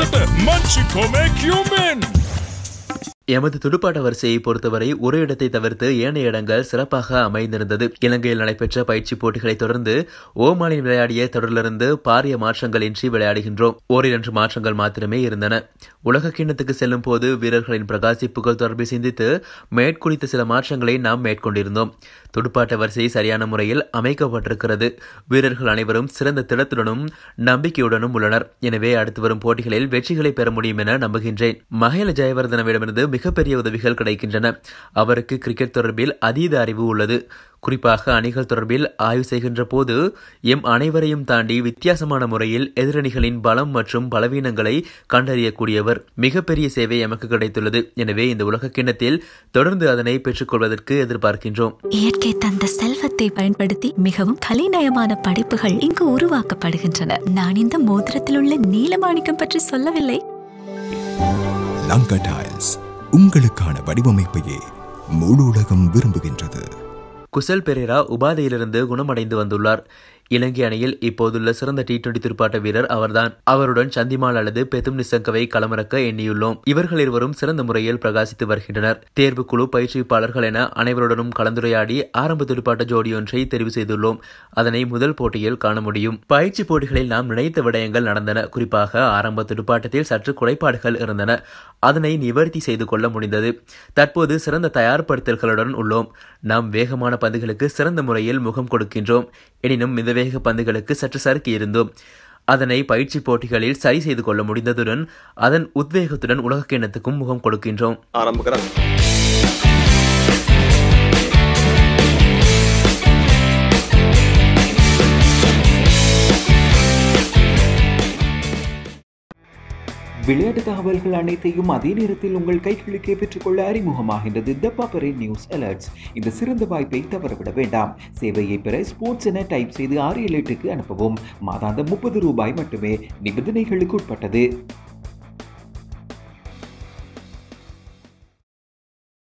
Manchico make you min! எமது துடுப்பாட்ட வரிசையை பொறுத்தவரை ஒரு இடத்தை தவிர்த்து ஏனைய இடங்கள் சிறப்பாக அமைந்திருந்தது இலங்கையில் நடைபெற்ற பயிற்சி போட்டிகளை தொடர்ந்து ஓமானில் விளையாடிய தொடரிலிருந்து பாரிய மாற்றங்கள் இன்றி விளையாடுகின்றோம் ஓரிரண்டு மாற்றங்கள் மாத்திரமே இருந்தன உலக கிண்ணத்துக்கு செல்லும் போது வீரர்களின் பிரகாசிப்புகள் தொடர்பில் சிந்தித்து மேற்குறித்த சில மாற்றங்களை நாம் மேற்கொண்டிருந்தோம் துடுப்பாட்ட வரிசை சரியான முறையில் அமைக்கப்பட்டிருக்கிறது வீரர்கள் அனைவரும் சிறந்த திடத்துடனும் நம்பிக்கையுடனும் உள்ளனர் எனவே அடுத்து வரும் போட்டிகளில் வெற்றிகளை பெற முடியும் என நம்புகின்றேன் மகேல ஜெயவர்தனவிடமிருந்து மிகப்பெரிய உதவிகள் கிடைக்கின்றன அவருக்கு கிரிக்கெட் தொடர்பில் அதீத அறிவு உள்ளது குறிப்பாக அணிகள் தொடர்பில் ஆய்வு செய்கின்ற போது எம் அனைவரையும் தாண்டி வித்தியாசமான முறையில் எதிரணிகளின் பலம் மற்றும் பலவீனங்களை கண்டறியக்கூடியவர் மிகப்பெரிய சேவை எமக்கு கிடைத்துள்ளது எனவே இந்த உலக கிண்ணத்தில் தொடர்ந்து அதனை பெற்றுக்கொள்வதற்கு எதிர்பார்க்கின்றோம் இயற்கை தந்த செல்வத்தை பயன்படுத்தி மிகவும் கலைநயமான படைப்புகள் இங்கு உருவாக்கப்படுகின்றன நான் இந்த மோதிரத்தில் உள்ள நீலமாணிக்கம் பற்றி சொல்லவில்லை லங்கா டைல்ஸ் உங்களுக்கான வடிவமைப்பையே முழு உலகம் விரும்புகின்றது குசல் பெரேரா உபாதையிலிருந்து குணமடைந்து வந்துள்ளார் இலங்கை அணியில் இப்போதுள்ள சிறந்த டி டுவெண்டி துடுப்பாட்ட வீரர் அவர்தான் அவருடன் சந்திமால் அல்லது பெத்தும் நிசங்கவை களமிறக்க எண்ணியுள்ளோம் இவர்கள் இருவரும் சிறந்த முறையில் பிரகாசித்து வருகின்றனர் தேர்வுக்குழு பயிற்றுவிப்பாளர்கள் என அனைவருடனும் கலந்துரையாடி ஆரம்ப துடுப்பாட்ட ஜோடியொன்றை தெரிவு செய்துள்ளோம் அதனை முதல் போட்டியில் காண முடியும் பயிற்சி போட்டிகளில் நாம் நினைத்த விடயங்கள் நடந்தன குறிப்பாக ஆரம்ப துடுப்பாட்டத்தில் சற்று குறைபாடுகள் இருந்தன அதனை நிவர்த்தி செய்து கொள்ள முடிந்தது தற்போது சிறந்த தயார்படுத்தல்களுடன் உள்ளோம் நாம் வேகமான பந்துகளுக்கு சிறந்த முறையில் முகம் கொடுக்கின்றோம் எனினும் மிதவேக பந்துகளுக்கு சற்று சறுக்கி இருந்தோம் அதனை பயிற்சி போட்டிகளில் சரி செய்து கொள்ள முடிந்ததுடன் அதன் உத்வேகத்துடன் உலக கிண்ணத்துக்கும் முகம் கொடுக்கின்றோம் ආරම්භ කරන්න. விளையாட்டு தகவல்கள் அனைத்தையும் அதே நேரத்தில் உங்கள் கைகளுக்கே பெற்றுக்கொள்ள அறிமுகமாகின்றது த பாப்பரே நியூஸ் அலர்ட்ஸ் இந்த சிறந்த வாய்ப்பை தவறவிட வேண்டாம் சேவையை பெற ஸ்போர்ட்ஸ் என டைப் செய்து ஆறு ஏழு எட்டுக்கு அனுப்பவும் மாதாந்தம் முப்பது ரூபாய் மட்டுமே நிபந்தனைகளுக்கு உட்பட்டது